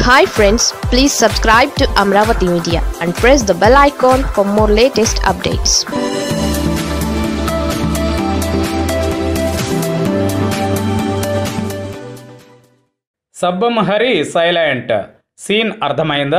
hi friends please subscribe to Amaravati media and press the bell icon for more latest updates Sabbam Hari silent scene అర్థమైందా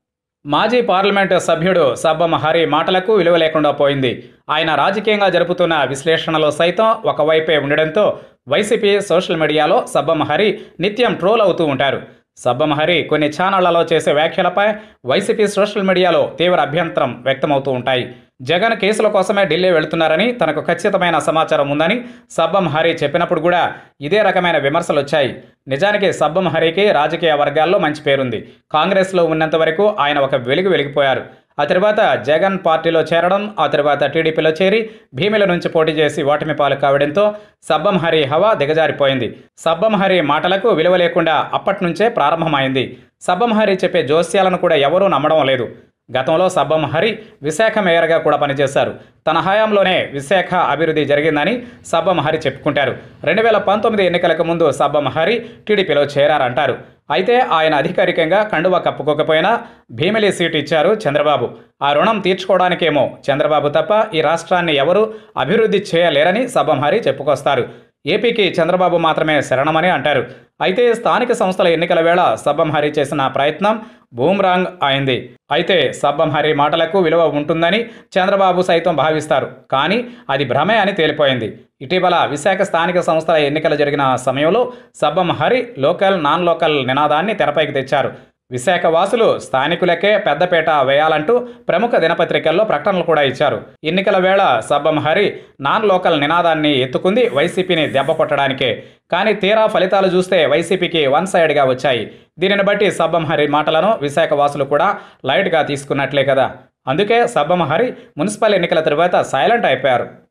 మాజీ parliament సభ్యుడు సబ్బం హరి మాటలకు విలువ లేకుండా పోయింది ఆయన రాజకీయంగా జరుపుతున్న విశ్లేషణలో సైతం ఒకవైపే ఉండడంతో వైసీపీ సోషల్ మీడియాలో సబ్బం హరి నిత్యం ట్రోల్ అవుతూ ఉంటారు సబ్బం హరి కొన్ని ఛానళ్లలో చేసే వ్యాఖ్యలపై వైసీపీ సోషల్ మీడియాలో తీవ్ర అభ్యంతరం వ్యక్తమవుతూ ఉంటాయి జగన్ కేసుల కోసమే ఢిల్లీ వెళుతున్నారని తనకు ఖచ్చితమైన సమాచారం ఉందని సబ్బం హరి చెప్పినప్పుడు కూడా ఇదే రకమైన విమర్శలు వచ్చాయి నిజానికి సబ్బం హరికి రాజకీయ వర్గాల్లో మంచి పేరుంది కాంగ్రెస్లో ఉన్నంత వరకు ఆయన ఒక వెలుగు వెలిగిపోయారు ఆ తర్వాత జగన్ పార్టీలో చేరడం ఆ తర్వాత టీడీపీలో చేరి భీమిల నుంచి పోటీ చేసి ఓటమి పాలు కావడంతో సబ్బం హరి హవా దిగజారిపోయింది సబ్బం హరి మాటలకు విలువ లేకుండా అప్పటి నుంచే ప్రారంభమైంది సబ్బం హరి చెప్పే జోస్యాలను కూడా ఎవరూ నమ్మడం లేదు గతంలో సబ్బం హరి విశాఖ మేయర్గా కూడా పనిచేశారు తన హయాంలోనే విశాఖ అభివృద్ధి జరిగిందని సబ్బం హరి చెప్పుకుంటారు రెండు వేల పంతొమ్మిది ఎన్నికలకు ముందు సబ్బం హరి టీడీపీలో చేరారంటారు అయితే ఆయన అధికారికంగా కండువా కప్పుకోకపోయినా భీమిలి సీటు ఇచ్చారు చంద్రబాబు ఆ రుణం తీర్చుకోవడానికేమో చంద్రబాబు తప్ప ఈ రాష్ట్రాన్ని ఎవరూ అభివృద్ధి చేయలేరని సబ్బం హరి చెప్పుకొస్తారు ఏపీకి చంద్రబాబు మాత్రమే శరణమని అంటారు అయితే స్థానిక సంస్థల ఎన్నికల వేళ సబ్బం హరి చేసిన ప్రయత్నం బూమ్రాంగ్ అయింది అయితే సబ్బం హరి మాటలకు విలువ ఉంటుందని చంద్రబాబు సైతం భావిస్తారు కానీ అది భ్రమే అని తేలిపోయింది ఇటీవల విశాఖ స్థానిక సంస్థల ఎన్నికలు జరిగిన సమయంలో Sabbam Hari local non local నినాదాన్ని తెరపైకి తెచ్చారు విశాఖ వాసులు స్థానికులకే పెద్దపేట వేయాలంటూ ప్రముఖ దినపత్రికల్లో ప్రకటనలు కూడా ఇచ్చారు ఎన్నికల వేళ సబ్బం హరి నాన్ లోకల్ నినాదాన్ని ఎత్తుకుంది వైసీపీని దెబ్బ కొట్టడానికే కానీ తీరా ఫలితాలు చూస్తే వైసీపీకి వన్ సైడ్గా వచ్చాయి దీనిని బట్టి సబ్బం హరి మాటలను విశాఖ వాసులు కూడా లైట్గా తీసుకున్నట్లే కదా అందుకే సబ్బం హరి మున్సిపల్ ఎన్నికల తరువాత సైలెంట్ అయిపోయారు